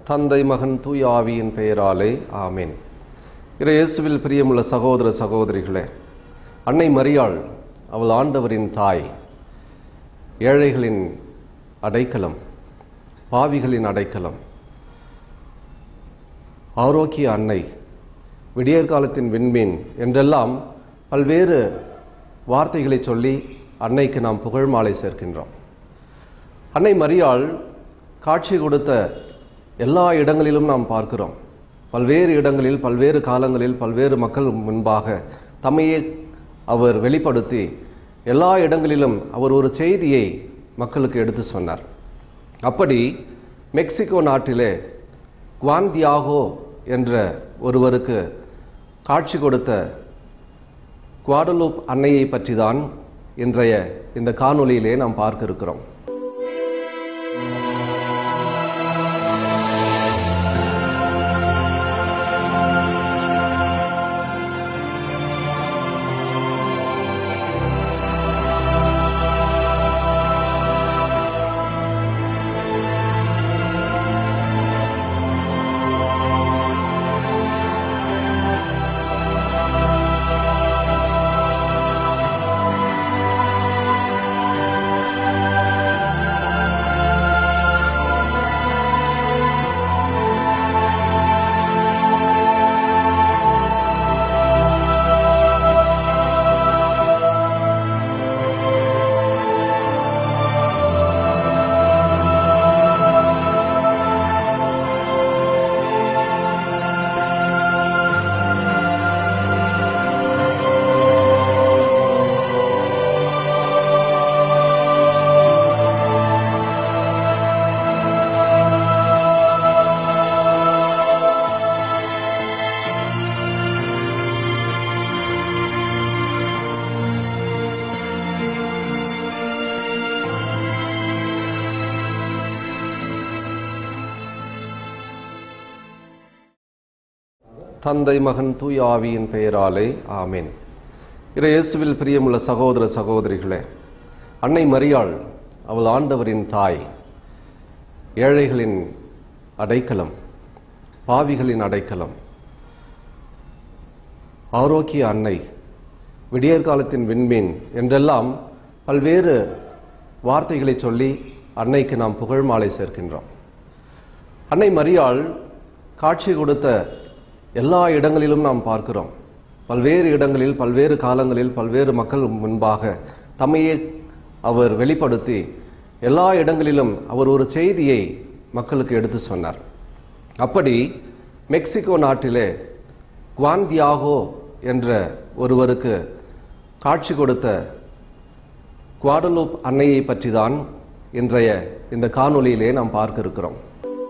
தந்தை மகன் தூய ஆவியின் பெயராலே ஆமேன் இறை இயேசுவில் பிரியமுள்ள சகோதர சகோதரிகளே அன்னை மரியாள் அவள் ஆண்டவரின் தாய் ஏழைகளின் அடைக்கலம் பாவிகளின் அடைக்கலம் ஆரோக்கிய அன்னை விடியற்காலத்தின் விண்மீன் என்றெல்லாம் பல்வேறு வார்த்தைகளை சொல்லி அன்னைக்கு நாம் புகழ் மாலை சேர்க்கின்றோம் அன்னை மரியாள் காட்சி கொடுத்த எல்லா இடங்களிலும் நாம் பார்க்கிறோம் பல்வேறு இடங்களில் பல்வேறு காலங்களில் பல்வேறு மக்கள் முன்பாக தம்மையே அவர் வெளிப்படுத்தி எல்லா இடங்களிலும் அவர் ஒரு செய்தியை மக்களுக்கு எடுத்து சொன்னார் அப்படி மெக்சிகோ நாட்டிலே குவான்தியாகோ என்ற ஒருவருக்கு காட்சி கொடுத்த குவாடலூப் அன்னையை பற்றி தான் இன்றைய இந்த காணொளியிலே நாம் பார்க்க இருக்கிறோம் தந்தை மகன் தூய ஆவியின் பெயராலே ஆமேன் இறை இயேசுவில் பிரியமுள்ள சகோதர சகோதரிகளே அன்னை மரியாள் அவள் ஆண்டவரின் தாய் ஏழைகளின் அடைக்கலம் பாவிகளின் அடைக்கலம் ஆரோக்கிய அன்னை விடியற்காலத்தின் விண்மீன் என்றெல்லாம் பல்வேறு வார்த்தைகளை சொல்லி அன்னைக்கு நாம் புகழ் மாலை சேர்க்கின்றோம் அன்னை மரியாள் காட்சி கொடுத்த எல்லா இடங்களிலும் நாம் பார்க்கிறோம் பல்வேறு இடங்களில் பல்வேறு காலங்களில் பல்வேறு மக்கள் முன்பாக தம்மையே அவர் வெளிப்படுத்தி எல்லா இடங்களிலும் அவர் ஒரு செய்தியை மக்களுக்கு எடுத்து சொன்னார் அப்படி மெக்சிகோ நாட்டிலே குவான்தியாகோ என்ற ஒருவருக்கு காட்சி கொடுத்த குவாடலூப் அன்னையை பற்றி தான் இன்றைய இந்த காணொளியிலே நாம் பார்க்க இருக்கிறோம்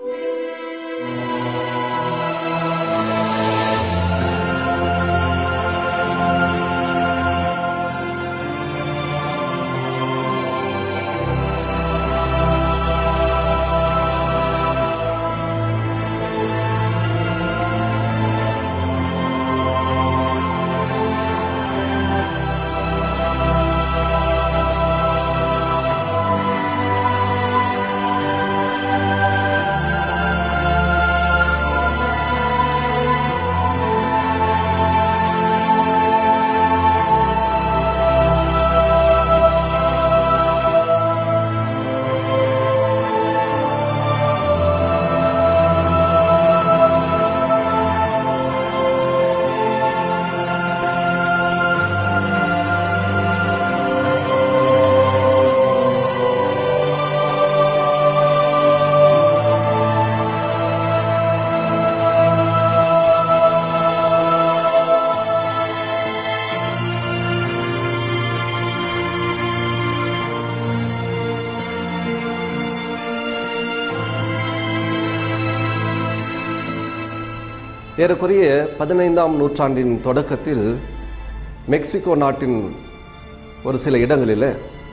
ஏறக்குறைய பதினைந்தாம் நூற்றாண்டின் தொடக்கத்தில் மெக்சிகோ நாட்டின் ஒரு சில இடங்களில்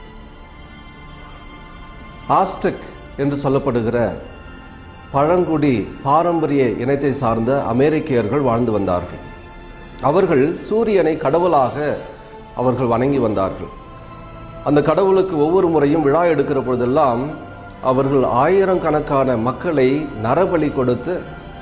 ஆஸ்டெக் என்று சொல்லப்படுகிற பழங்குடி பாரம்பரிய இனத்தை சார்ந்த அமெரிக்கர்கள் வாழ்ந்து வந்தார்கள் அவர்கள் சூரியனை கடவுளாக அவர்கள் வணங்கி வந்தார்கள் அந்த கடவுளுக்கு ஒவ்வொரு முறையும் விழா எடுக்கிற பொழுதெல்லாம் அவர்கள் ஆயிரக்கணக்கான மக்களை நரபலி கொடுத்து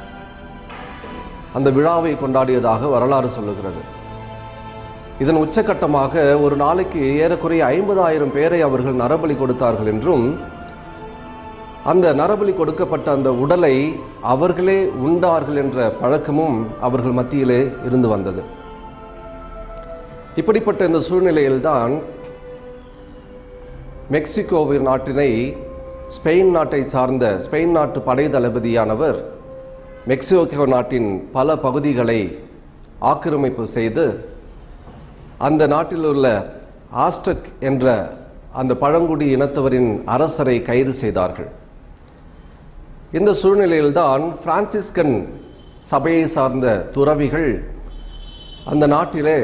அந்த விழாவை கொண்டாடியதாக வரலாறு சொல்லுகிறது இதன் உச்சக்கட்டமாக ஒரு நாளைக்கு ஏறக்குறைய ஐம்பதாயிரம் பேரை அவர்கள் நரபலி கொடுத்தார்கள் என்றும் அந்த நரபலி கொடுக்கப்பட்ட அந்த உடலை அவர்களே உண்டார்கள் என்ற பழக்கமும் அவர்கள் மத்தியிலே இருந்து வந்தது இப்படிப்பட்ட இந்த சூழ்நிலையில்தான் மெக்சிகோவின் நாட்டினை ஸ்பெயின் நாட்டை சார்ந்த ஸ்பெயின் நாட்டு படை தளபதியானவர் மெக்சிகோ நாட்டின் பல பகுதிகளை ஆக்கிரமிப்பு செய்து அந்த நாட்டில் உள்ள ஆஸ்டக் என்ற அந்த பழங்குடி இனத்தவரின் அரசரை கைது செய்தார்கள் இந்த சூழ்நிலையில்தான் பிரான்சிஸ்கன் சபையை சார்ந்த துறவிகள் அந்த நாட்டிலே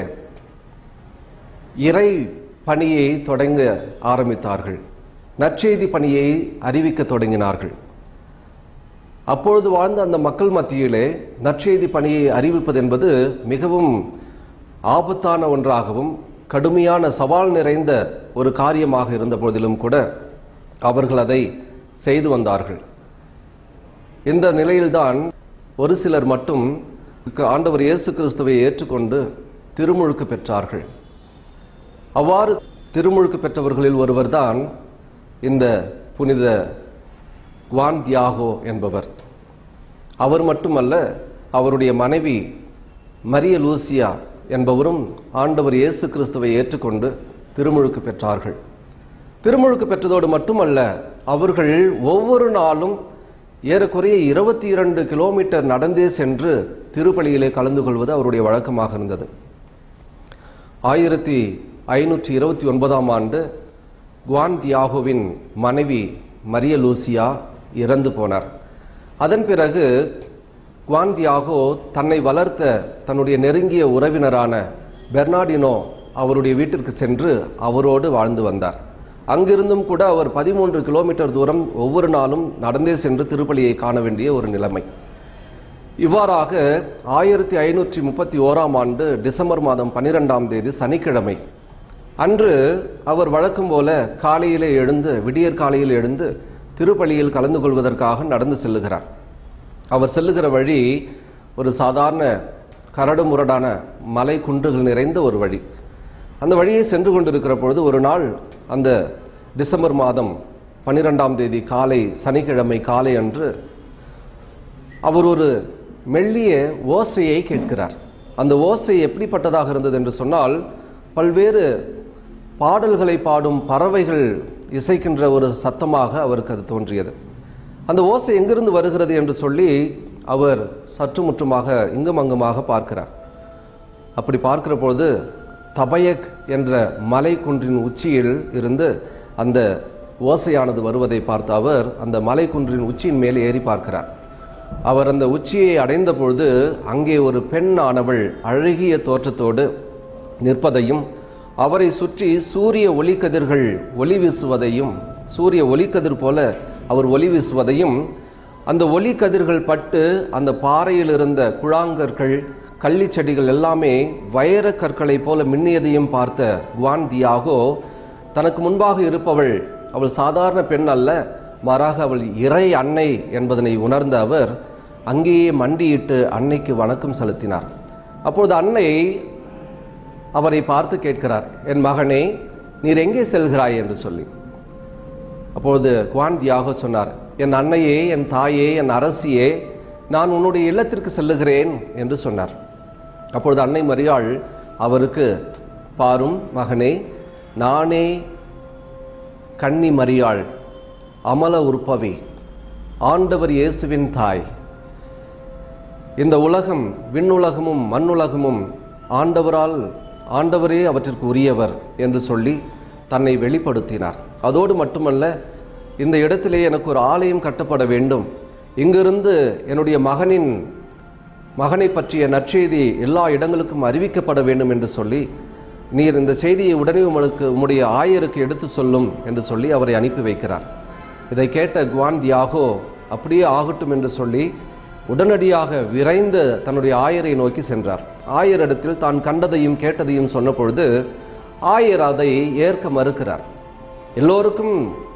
இறை பணியை தொடங்க ஆரம்பித்தார்கள் நற்செய்தி பணியை அறிவிக்க தொடங்கினார்கள் அப்பொழுது வாழ்ந்த அந்த மக்கள் மத்தியிலே நற்செய்தி பணியை அறிவிப்பது என்பது மிகவும் ஆபத்தான ஒன்றாகவும் கடுமையான சவால் நிறைந்த ஒரு காரியமாக இருந்த போதிலும் கூட அவர்கள் அதை செய்து வந்தார்கள் இந்த நிலையில்தான் ஒரு சிலர் மட்டும் ஆண்டவர் இயேசு கிறிஸ்துவை ஏற்றுக்கொண்டு திருமுழுக்கு பெற்றார்கள் அவ்வாறு திருமுழுக்கு பெற்றவர்களில் ஒருவர்தான் இந்த புனித குவான் தியாகோ என்பவர் அவர் மட்டுமல்ல அவருடைய மனைவி மரிய லூசியா என்பவரும் ஆண்டவர் இயேசு கிறிஸ்துவை ஏற்றுக்கொண்டு திருமுழுக்கு பெற்றார்கள் திருமுழுக்கு பெற்றதோடு மட்டுமல்ல அவர்கள் ஒவ்வொரு நாளும் ஏறக்குறைய இருபத்தி இரண்டு கிலோமீட்டர் நடந்தே சென்று திருப்பலியிலே கலந்து கொள்வது அவருடைய வழக்கமாக இருந்தது ஆயிரத்தி ஐநூற்றி இருபத்தி ஒன்பதாம் ஆண்டு குவான் தியாகோவின் மனைவி மரிய லூசியா இறந்து போனார் அதன் பிறகு குவான் தியாகோ தன்னை வளர்த்த தன்னுடைய நெருங்கிய உறவினரான பெர்னாடினோ அவருடைய வீட்டிற்கு சென்று அவரோடு வாழ்ந்து வந்தார் அங்கிருந்தும் கூட அவர் பதிமூன்று கிலோமீட்டர் தூரம் ஒவ்வொரு நாளும் நடந்தே சென்று திருப்பலியை காண வேண்டிய ஒரு நிலைமை இவ்வாறாக ஆயிரத்தி ஐநூற்றி முப்பத்தி ஓராம் ஆண்டு டிசம்பர் மாதம் பன்னிரெண்டாம் தேதி சனிக்கிழமை அன்று அவர் வழக்கம் போல காலையிலே எழுந்து விடியற் காலையில் எழுந்து திருப்பலியில் கலந்து கொள்வதற்காக நடந்து செல்லுகிறார் அவர் செல்லுகிற வழி ஒரு சாதாரண கரடு முரடான மலை குன்றுகள் நிறைந்த ஒரு வழி அந்த வழியை சென்று கொண்டிருக்கிற பொழுது ஒரு நாள் அந்த டிசம்பர் மாதம் பன்னிரெண்டாம் தேதி காலை சனிக்கிழமை காலை அன்று அவர் ஒரு மெல்லிய ஓசையை கேட்கிறார் அந்த ஓசை எப்படிப்பட்டதாக இருந்தது என்று சொன்னால் பல்வேறு பாடல்களை பாடும் பறவைகள் இசைக்கின்ற ஒரு சத்தமாக அவருக்கு அது தோன்றியது அந்த ஓசை எங்கிருந்து வருகிறது என்று சொல்லி அவர் சற்று முற்றுமாக இங்கும் அங்குமாக பார்க்கிறார் அப்படி பார்க்கிற பொழுது தபயக் என்ற மலை குன்றின் உச்சியில் இருந்து அந்த ஓசையானது வருவதை பார்த்த அவர் அந்த மலை குன்றின் உச்சியின் மேல் ஏறி பார்க்கிறார் அவர் அந்த உச்சியை அடைந்த பொழுது அங்கே ஒரு பெண் ஆனவள் அழகிய தோற்றத்தோடு நிற்பதையும் அவரை சுற்றி சூரிய ஒளிக்கதிர்கள் ஒளி வீசுவதையும் சூரிய ஒளிக்கதிர் போல அவர் ஒளி வீசுவதையும் அந்த ஒளிக்கதிர்கள் பட்டு அந்த பாறையில் இருந்த குழாங்கற்கள் கள்ளிச் செடிகள் எல்லாமே வைரக் கற்களைப் போல மின்னியதையும் பார்த்த குவான் தியாகோ தனக்கு முன்பாக இருப்பவள் அவள் சாதாரண பெண் அல்ல மாறாக அவள் இறை அன்னை என்பதனை உணர்ந்த அவர் அங்கேயே மண்டியிட்டு அன்னைக்கு வணக்கம் செலுத்தினார் அப்பொழுது அன்னை அவரை பார்த்து கேட்கிறார் என் மகனே நீர் எங்கே செல்கிறாய் என்று சொல்லி அப்பொழுது குவான் தியாகோ சொன்னார் என் அன்னையே என் தாயே என் அரசியே நான் உன்னுடைய இல்லத்திற்கு செல்லுகிறேன் என்று சொன்னார் அப்பொழுது அன்னை மரியாள் அவருக்கு பாரும் மகனே நானே கன்னி மரியாள் அமல உற்பவி ஆண்டவர் இயேசுவின் தாய் இந்த உலகம் விண்ணுலகமும் மண்ணுலகமும் ஆண்டவரால் ஆண்டவரே அவற்றிற்கு உரியவர் என்று சொல்லி தன்னை வெளிப்படுத்தினார் அதோடு மட்டுமல்ல இந்த இடத்திலே எனக்கு ஒரு ஆலயம் கட்டப்பட வேண்டும் இங்கிருந்து என்னுடைய மகனின் மகனை பற்றிய நற்செய்தி எல்லா இடங்களுக்கும் அறிவிக்கப்பட வேண்டும் என்று சொல்லி நீர் இந்த செய்தியை உடனே உங்களுக்கு உம்முடைய ஆயருக்கு எடுத்து சொல்லும் என்று சொல்லி அவரை அனுப்பி வைக்கிறார் இதை கேட்ட குவான் தியாகோ அப்படியே ஆகட்டும் என்று சொல்லி உடனடியாக விரைந்து தன்னுடைய ஆயரை நோக்கி சென்றார் ஆயரிடத்தில் தான் கண்டதையும் கேட்டதையும் சொன்ன பொழுது ஆயர் அதை ஏற்க மறுக்கிறார் எல்லோருக்கும்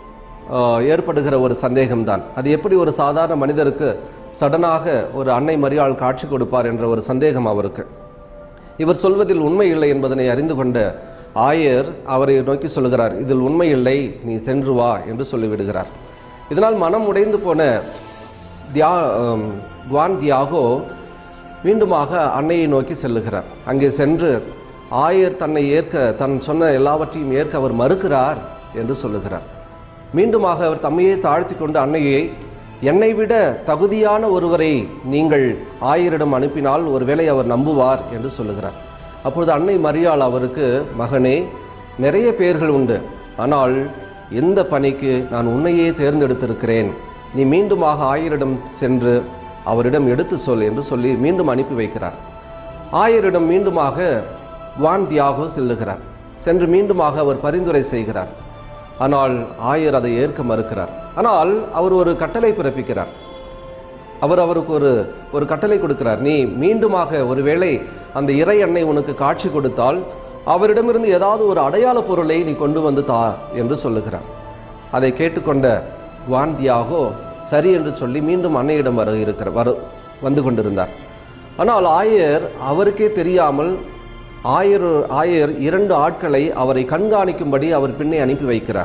ஆஹ், ஏற்படுகிற ஒரு சந்தேகம்தான் அது எப்படி ஒரு சாதாரண மனிதருக்கு சடனாக ஒரு அன்னை மரியாள் காட்சி கொடுப்பார் என்ற ஒரு சந்தேகம் அவருக்கு இவர் சொல்வதில் உண்மை இல்லை என்பதனை அறிந்து கொண்ட ஆயர் அவரை நோக்கி சொல்கிறார் இதில் உண்மை இல்லை நீ சென்று வா என்று சொல்லிவிடுகிறார் இதனால் மனம் உடைந்து போன தியா ஆம், குவான் தியாகோ மீண்டுமாக அன்னையை நோக்கி செல்லுகிறார் அங்கே சென்று ஆயர் தன்னை ஏற்க தன் சொன்ன எல்லாவற்றையும் ஏற்க அவர் மறுக்கிறார் என்று சொல்லுகிறார் மீண்டுமாக அவர் தம்மையே தாழ்த்தி கொண்டு அன்னையை என்னை விட தகுதியான ஒருவரை நீங்கள் ஆயரிடம் அனுப்பினால் ஒருவேளை அவர் நம்புவார் என்று சொல்லுகிறார் அப்பொழுது அன்னை மரியாள் அவருக்கு மகனே நிறைய பேர்கள் உண்டு ஆனால் இந்த பணிக்கு நான் உன்னையே தேர்ந்தெடுத்திருக்கிறேன் நீ மீண்டுமாக ஆயரிடம் சென்று அவரிடம் எடுத்து சொல் என்று சொல்லி மீண்டும் அனுப்பி வைக்கிறார் ஆயரிடம் மீண்டுமாக குவான் தியாகோ செல்லுகிறார் சென்று மீண்டுமாக அவர் பரிந்துரை செய்கிறார் ஆனால் ஆயர் அதை ஏற்க மறுக்கிறார் ஆனால் அவர் ஒரு கட்டளை பிறப்பிக்கிறார் அவர் அவருக்கு ஒரு ஒரு கட்டளை கொடுக்கிறார் நீ மீண்டுமாக ஒருவேளை அந்த இறை அன்னை உனக்கு காட்சி கொடுத்தால் அவரிடமிருந்து ஏதாவது ஒரு அடையாள பொருளை நீ கொண்டு வந்து தா என்று சொல்லுகிறார் அதை கேட்டுக்கொண்ட குவாந்தியாகோ சரி என்று சொல்லி மீண்டும் அன்னையிடம் வர இருக்கிற வர வந்து கொண்டிருந்தார் ஆனால் ஆயர் அவருக்கே தெரியாமல் ஆயர் ஆயர் இரண்டு ஆட்களை அவரை கண்காணிக்கும்படி அவர் பின்னே அனுப்பி வைக்கிறார்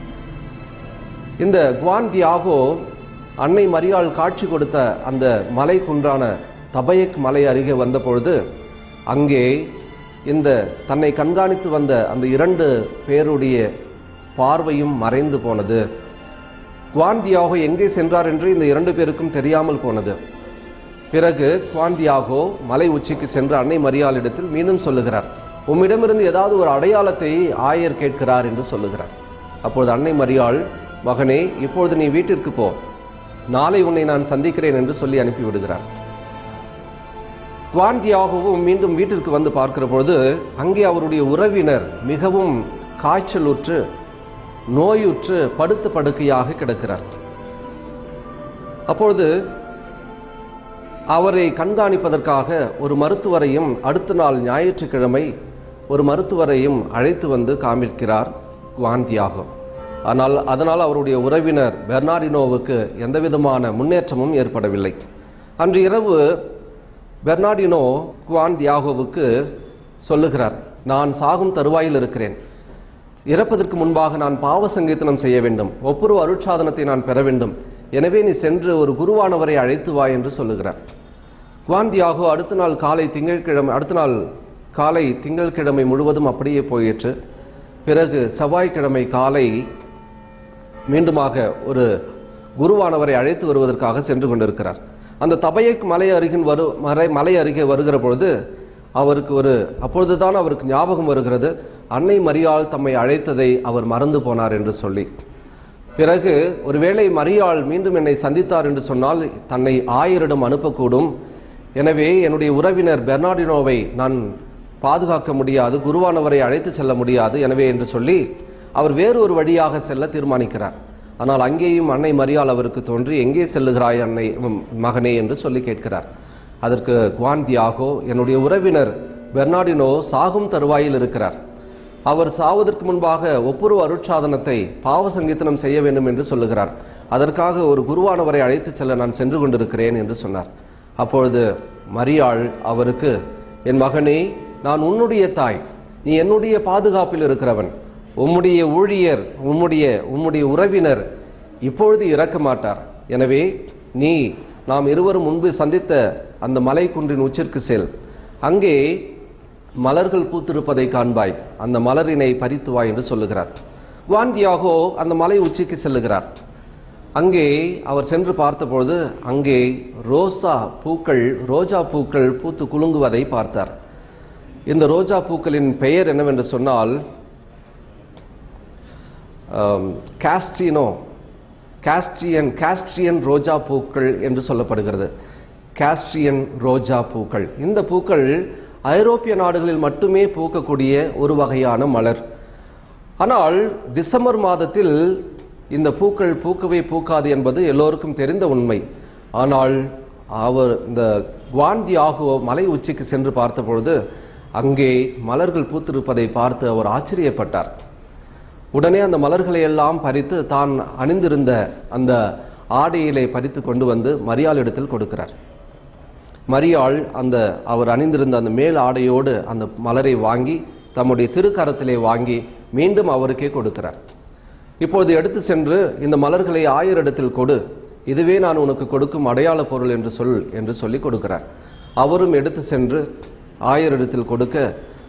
இந்த குவான் தியாகோ அன்னை மரியாள் காட்சி கொடுத்த அந்த மலை குன்றான தபயக் மலை அருகே வந்தபொழுது அங்கே இந்த தன்னை கண்காணித்து வந்த அந்த இரண்டு பேருடைய பார்வையும் மறைந்து போனது குவான் தியாகோ எங்கே சென்றார் என்று இந்த இரண்டு பேருக்கும் தெரியாமல் போனது பிறகு குவாந்தியாகோ மலை உச்சிக்கு சென்று அன்னை மரியாளிடத்தில் மீண்டும் சொல்லுகிறார் உம்மிடமிருந்து ஏதாவது ஒரு அடையாளத்தை ஆயர் கேட்கிறார் என்று சொல்லுகிறார் அப்பொழுது அன்னை மரியாள் மகனே இப்பொழுது நீ வீட்டிற்கு போ நாளை உன்னை நான் சந்திக்கிறேன் என்று சொல்லி அனுப்பி விடுகிறார் குவாந்தியாகவும் மீண்டும் வீட்டிற்கு வந்து பார்க்கிற பொழுது அங்கே அவருடைய உறவினர் மிகவும் காய்ச்சலுற்று நோயுற்று படுத்த படுக்கையாக கிடக்கிறார் அப்பொழுது அவரை கண்காணிப்பதற்காக ஒரு மருத்துவரையும் அடுத்த நாள் ஞாயிற்றுக்கிழமை ஒரு மருத்துவரையும் அழைத்து வந்து காமிக்கிறார் குவாந்தியாகோ ஆனால் அதனால் அவருடைய உறவினர் பெர்னாடினோவுக்கு எந்தவிதமான முன்னேற்றமும் ஏற்படவில்லை அன்று இரவு பெர்னாடினோ குவான் தியாகோவுக்கு சொல்லுகிறார் நான் சாகும் தருவாயில் இருக்கிறேன் இறப்பதற்கு முன்பாக நான் பாவ சங்கீதனம் செய்ய வேண்டும் ஒப்புரவு அருட்சாதனத்தை நான் பெற வேண்டும் எனவே நீ சென்று ஒரு குருவானவரை அழைத்து வா என்று சொல்லுகிறார் குவான் தியாகோ அடுத்த நாள் காலை திங்கட்கிழமை அடுத்த நாள் காலை திங்கட்கிழமை முழுவதும் அப்படியே போயிற்று பிறகு செவ்வாய்க்கிழமை காலை மீண்டுமாக ஒரு குருவானவரை அழைத்து வருவதற்காக சென்று கொண்டிருக்கிறார் அந்த தபையக் மலை அருகின் வரு மலை மலை அருகே வருகிற பொழுது அவருக்கு ஒரு அப்பொழுதுதான் அவருக்கு ஞாபகம் வருகிறது அன்னை மரியாள் தம்மை அழைத்ததை அவர் மறந்து போனார் என்று சொல்லி பிறகு ஒருவேளை மரியாள் மீண்டும் என்னை சந்தித்தார் என்று சொன்னால் தன்னை ஆயரிடம் அனுப்பக்கூடும் எனவே என்னுடைய உறவினர் பெர்னாடினோவை நான் பாதுகாக்க முடியாது குருவானவரை அழைத்து செல்ல முடியாது எனவே என்று சொல்லி அவர் வேறு ஒரு வழியாக செல்ல தீர்மானிக்கிறார் ஆனால் அங்கேயும் அன்னை மரியாள் அவருக்கு தோன்றி எங்கே செல்லுகிறாய் அன்னை ம், மகனே என்று சொல்லி கேட்கிறார் அதற்கு குவான் தியாகோ என்னுடைய உறவினர் பெர்னாடினோ சாகும் தருவாயில் இருக்கிறார் அவர் சாவதற்கு முன்பாக ஒப்புரவு அருட்சாதனத்தை பாவ சங்கீதனம் செய்ய வேண்டும் என்று சொல்லுகிறார் அதற்காக ஒரு குருவானவரை அழைத்துச் செல்ல நான் சென்று கொண்டிருக்கிறேன் என்று சொன்னார் அப்பொழுது மரியாள் அவருக்கு என் மகனே நான் உன்னுடைய தாய் நீ என்னுடைய பாதுகாப்பில் இருக்கிறவன் உம்முடைய ஊழியர் உம்முடைய உம்முடைய உறவினர் இப்பொழுது இறக்க மாட்டார் எனவே நீ நாம் இருவரும் முன்பு சந்தித்த அந்த மலை குன்றின் உச்சிற்கு செல் அங்கே மலர்கள் பூத்திருப்பதை காண்பாய் அந்த மலரினை பறித்து வா என்று சொல்லுகிறார் குவாந்தியாகோ அந்த மலை உச்சிக்கு செல்லுகிறார் அங்கே அவர் சென்று பார்த்தபொழுது அங்கே ரோசா பூக்கள் ரோஜா பூக்கள் பூத்து குலுங்குவதை பார்த்தார் இந்த ரோஜா பூக்களின் பெயர் என்னவென்று சொன்னால் காஸ்டினோ காஸ்ட்ரியன் காஸ்ட்ரியன் ரோஜா பூக்கள் என்று சொல்லப்படுகிறது காஸ்ட்ரியன் ரோஜா பூக்கள் இந்த பூக்கள் ஐரோப்பிய நாடுகளில் மட்டுமே பூக்கக்கூடிய ஒரு வகையான மலர் ஆனால் டிசம்பர் மாதத்தில் இந்த பூக்கள் பூக்கவே பூக்காது என்பது எல்லோருக்கும் தெரிந்த உண்மை ஆனால் அவர் இந்த குவாந்தி ஆகுவோ மலை உச்சிக்கு சென்று பார்த்தபொழுது அங்கே மலர்கள் பூத்திருப்பதை பார்த்து அவர் ஆச்சரியப்பட்டார் உடனே அந்த மலர்களை எல்லாம் பறித்து தான் அணிந்திருந்த அந்த ஆடையிலே பறித்து கொண்டு வந்து மரியாள் இடத்தில் கொடுக்கிறார் மரியாள் அந்த அவர் அணிந்திருந்த அந்த மேல் ஆடையோடு அந்த மலரை வாங்கி தம்முடைய திருக்கரத்திலே வாங்கி மீண்டும் அவருக்கே கொடுக்கிறார் இப்பொழுது எடுத்து சென்று இந்த மலர்களை ஆயரிடத்தில் கொடு இதுவே நான் உனக்கு கொடுக்கும் அடையாள பொருள் என்று சொல் என்று சொல்லி கொடுக்கிறார் அவரும் எடுத்து சென்று ஆயரிடத்தில் கொடுக்க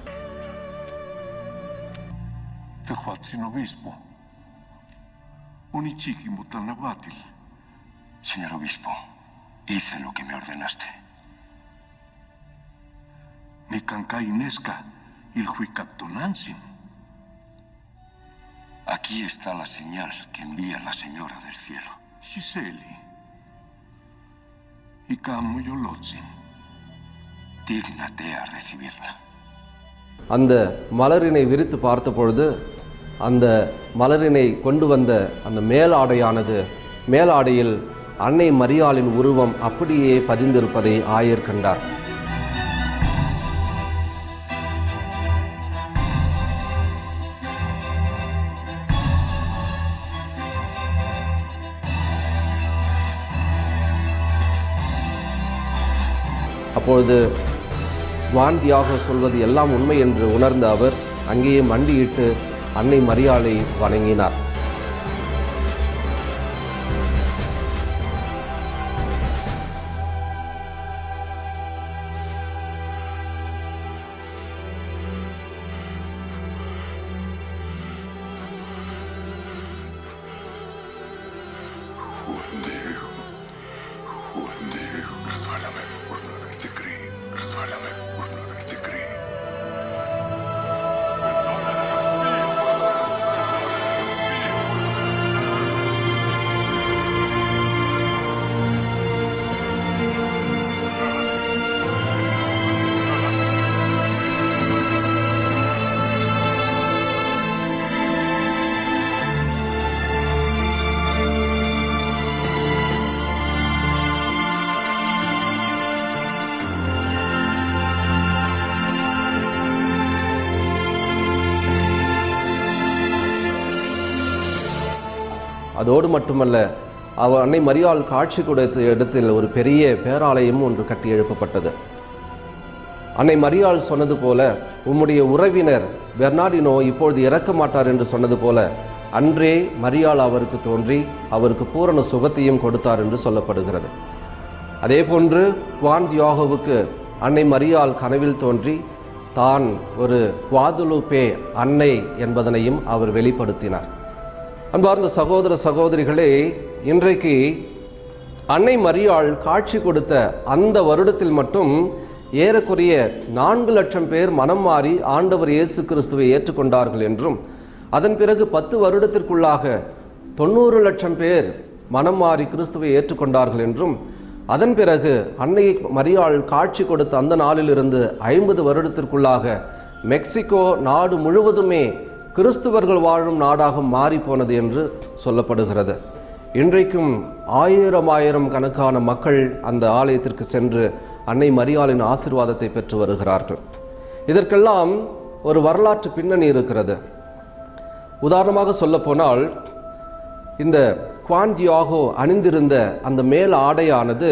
Teho sin obispo. Unichiki mutalnahuatil. Señor obispo, hice lo que me ordenaste. Ni canca inesca il huicactonansin. Aquí está la señal que envía la señora del cielo. Giseli. Y camo yolotzin. Dígnate a recibirla. அந்த மலரினை விரித்து பார்த்த பொழுது அந்த மலரினை கொண்டு வந்த அந்த மேலாடையானது மேலாடையில் அன்னை மரியாளின் உருவம் அப்படியே பதிந்திருப்பதை ஆயர் கண்டார் அப்பொழுது வாந்தியாக சொல்வது எல்லாம் உண்மை என்று உணர்ந்த அவர் அங்கேயே மண்டியிட்டு அன்னை மரியாளை வணங்கினார் Juan Diego. Juan Diego. Resguárdame por no haberte creído. Resguárdame por no haberte creído. Perdóname, Dios mío. Perdóname, Dios mío. அதோடு மட்டுமல்ல அவர் அன்னை மரியாள் காட்சி கொடுத்த இடத்தில் ஒரு பெரிய பேராலயம் ஒன்று கட்டி எழுப்பப்பட்டது அன்னை மரியாள் சொன்னது போல உம்முடைய உறவினர் பெர்னாடினோ இப்பொழுது இறக்க மாட்டார் என்று சொன்னது போல அன்றே மரியாள் அவருக்கு தோன்றி அவருக்கு பூரண சுகத்தையும் கொடுத்தார் என்று சொல்லப்படுகிறது அதே போன்று குவான் தியோகோவுக்கு அன்னை மரியாள் கனவில் தோன்றி தான் ஒரு குவாதுலுப்பே அன்னை என்பதனையும் அவர் வெளிப்படுத்தினார் அன்பார்ந்த சகோதர சகோதரிகளே இன்றைக்கு அன்னை மரியாள் காட்சி கொடுத்த அந்த வருடத்தில் மட்டும் ஏறக்குறைய நான்கு லட்சம் பேர் மனம் மாறி ஆண்டவர் இயேசு கிறிஸ்துவை ஏற்றுக்கொண்டார்கள் என்றும் அதன் பிறகு பத்து வருடத்திற்குள்ளாக தொண்ணூறு லட்சம் பேர் மனம் மாறி கிறிஸ்துவை ஏற்றுக்கொண்டார்கள் என்றும் அதன் பிறகு அன்னை மரியாள் காட்சி கொடுத்த அந்த நாளிலிருந்து ஐம்பது வருடத்திற்குள்ளாக மெக்சிகோ நாடு முழுவதுமே கிறிஸ்துவர்கள் வாழும் நாடாக மாறி போனது என்று சொல்லப்படுகிறது இன்றைக்கும் ஆயிரம் ஆயிரம் கணக்கான மக்கள் அந்த ஆலயத்திற்கு சென்று அன்னை மரியாளின் ஆசிர்வாதத்தை பெற்று வருகிறார்கள் இதற்கெல்லாம் ஒரு வரலாற்று பின்னணி இருக்கிறது உதாரணமாக சொல்லப்போனால் இந்த குவான்டியாகோ அணிந்திருந்த அந்த மேல் ஆடையானது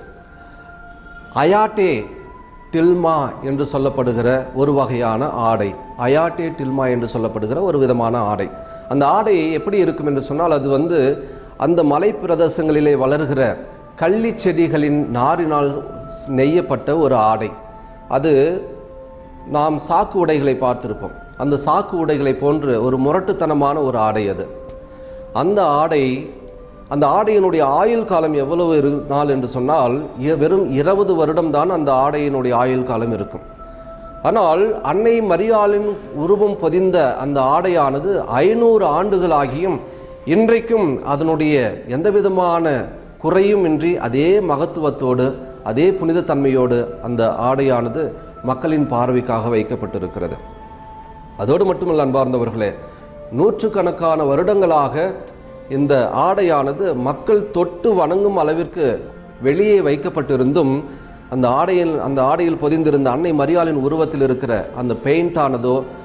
அயாட்டே டில்மா என்று சொல்லப்படுகிற ஒரு வகையான ஆடை அயாட்டே டில்மா என்று சொல்லப்படுகிற ஒரு விதமான ஆடை அந்த ஆடை எப்படி இருக்கும் என்று சொன்னால் அது வந்து அந்த மலை பிரதேசங்களிலே வளர்கிற கள்ளி செடிகளின் நாரினால் நெய்யப்பட்ட ஒரு ஆடை அது நாம் சாக்கு உடைகளை பார்த்திருப்போம் அந்த சாக்கு உடைகளை போன்று ஒரு முரட்டுத்தனமான ஒரு ஆடை அது அந்த ஆடை அந்த ஆடையினுடைய ஆயுள் காலம் எவ்வளவு இரு நாள் என்று சொன்னால் இ- வெறும் இருபது வருடம்தான் அந்த ஆடையினுடைய ஆயுள் காலம் இருக்கும் ஆனால் அன்னை மரியாளின் உருவம் பொதிந்த அந்த ஆடையானது ஐநூறு ஆண்டுகளாகியும் இன்றைக்கும் அதனுடைய எந்த விதமான குறையும் இன்றி அதே மகத்துவத்தோடு அதே புனிதத்தன்மையோடு அந்த ஆடையானது மக்களின் பார்வைக்காக வைக்கப்பட்டிருக்கிறது அதோடு மட்டுமல்ல அன்பார்ந்தவர்களே நூற்றுக்கணக்கான வருடங்களாக இந்த ஆடையானது மக்கள் தொட்டு வணங்கும் அளவிற்கு வெளியே வைக்கப்பட்டிருந்தும் அந்த ஆடையில் அந்த ஆடையில் பொதிந்திருந்த அன்னை மரியாளின் உருவத்தில் இருக்கிற அந்த பெயிண்டானதோ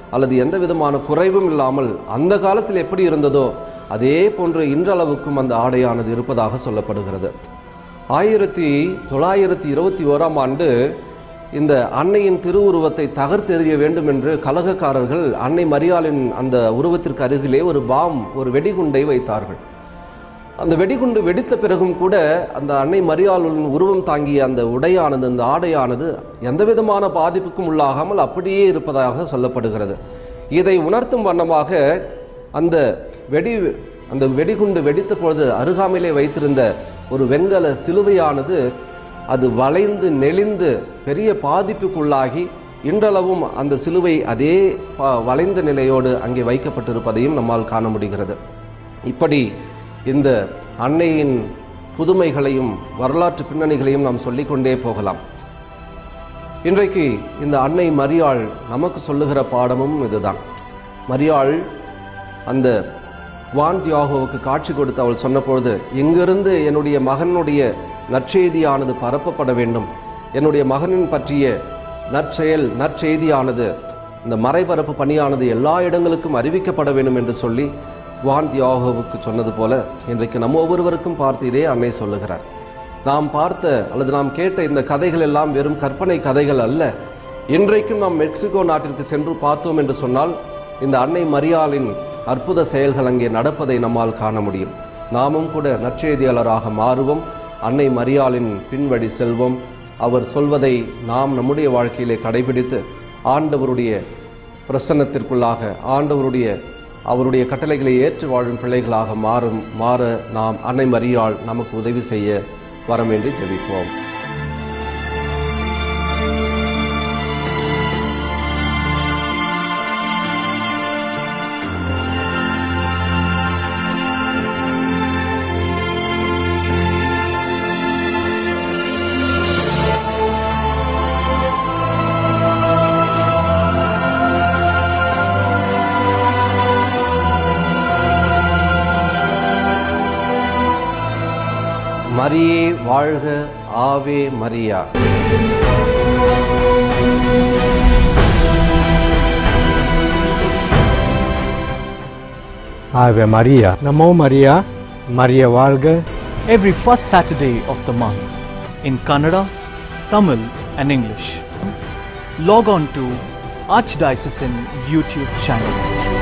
அல்லது எந்த விதமான குறைவும் இல்லாமல் அந்த காலத்தில் எப்படி இருந்ததோ அதே போன்று இன்றளவுக்கும் அந்த ஆடையானது இருப்பதாக சொல்லப்படுகிறது ஆயிரத்தி தொள்ளாயிரத்தி இருபத்தி ஓராம் ஆண்டு இந்த அன்னையின் திருவுருவத்தை தகர்த்தெறிய வேண்டும் என்று கலகக்காரர்கள் அன்னை மரியாளின் அந்த உருவத்திற்கு அருகிலே ஒரு பாம் ஒரு வெடிகுண்டை வைத்தார்கள் அந்த வெடிகுண்டு வெடித்த பிறகும் கூட அந்த அன்னை மரியாளின் உருவம் தாங்கிய அந்த உடையானது அந்த ஆடையானது எந்த விதமான பாதிப்புக்கும் உள்ளாகாமல் அப்படியே இருப்பதாக சொல்லப்படுகிறது இதை உணர்த்தும் வண்ணமாக அந்த வெடி அந்த வெடிகுண்டு வெடித்த பொழுது அருகாமையிலே வைத்திருந்த ஒரு வெண்கல சிலுவையானது அது வளைந்து நெளிந்து பெரிய பாதிப்புக்குள்ளாகி இன்றளவும் அந்த சிலுவை அதே ப- வளைந்த நிலையோடு அங்கே வைக்கப்பட்டிருப்பதையும் நம்மால் காண முடிகிறது இப்படி இந்த அன்னையின் புதுமைகளையும் வரலாற்று பின்னணிகளையும் நாம் சொல்லிக்கொண்டே போகலாம் இன்றைக்கு இந்த அன்னை மரியாள் நமக்கு சொல்லுகிற பாடமும் இதுதான் மரியாள் அந்த வான் தியாகோவுக்கு காட்சி கொடுத்து அவள் சொன்னபொழுது இங்கிருந்து என்னுடைய மகனுடைய நற்செய்தியானது பரப்பப்பட வேண்டும் என்னுடைய மகனின் பற்றிய நற்செயல் நற்செய்தியானது இந்த மறைபரப்பு பணியானது எல்லா இடங்களுக்கும் அறிவிக்கப்பட வேண்டும் என்று சொல்லி வான் தியாகோவுக்கு சொன்னது போல இன்றைக்கு நம்ம ஒவ்வொருவருக்கும் பார்த்து இதே அன்னை சொல்லுகிறார் நாம் பார்த்த அல்லது நாம் கேட்ட இந்த கதைகள் எல்லாம் வெறும் கற்பனை கதைகள் அல்ல இன்றைக்கும் நாம் மெக்சிகோ நாட்டிற்கு சென்று பார்த்தோம் என்று சொன்னால் இந்த அன்னை மரியாளின் அற்புத செயல்கள் அங்கே நடப்பதை நம்மால் காண முடியும் நாமும் கூட நற்செய்தியாளராக மாறுவோம் அன்னை மரியாளின் பின்வழி செல்வோம் அவர் சொல்வதை நாம் நம்முடைய வாழ்க்கையிலே கடைபிடித்து ஆண்டவருடைய பிரசன்னத்திற்குள்ளாக ஆண்டவருடைய அவருடைய கட்டளைகளை ஏற்று வாழும் பிள்ளைகளாக மாறும் மாற நாம் அன்னை மரியாள் நமக்கு உதவி செய்ய வரம் வேண்டி ஜெபிப்போம் மரியே வாழ்க ஆவே Maria Ave Maria. Namo Maria. Maria Valga. every first Saturday of the month in Kannada, Tamil, and English. Log on to Archdiocesan YouTube channel.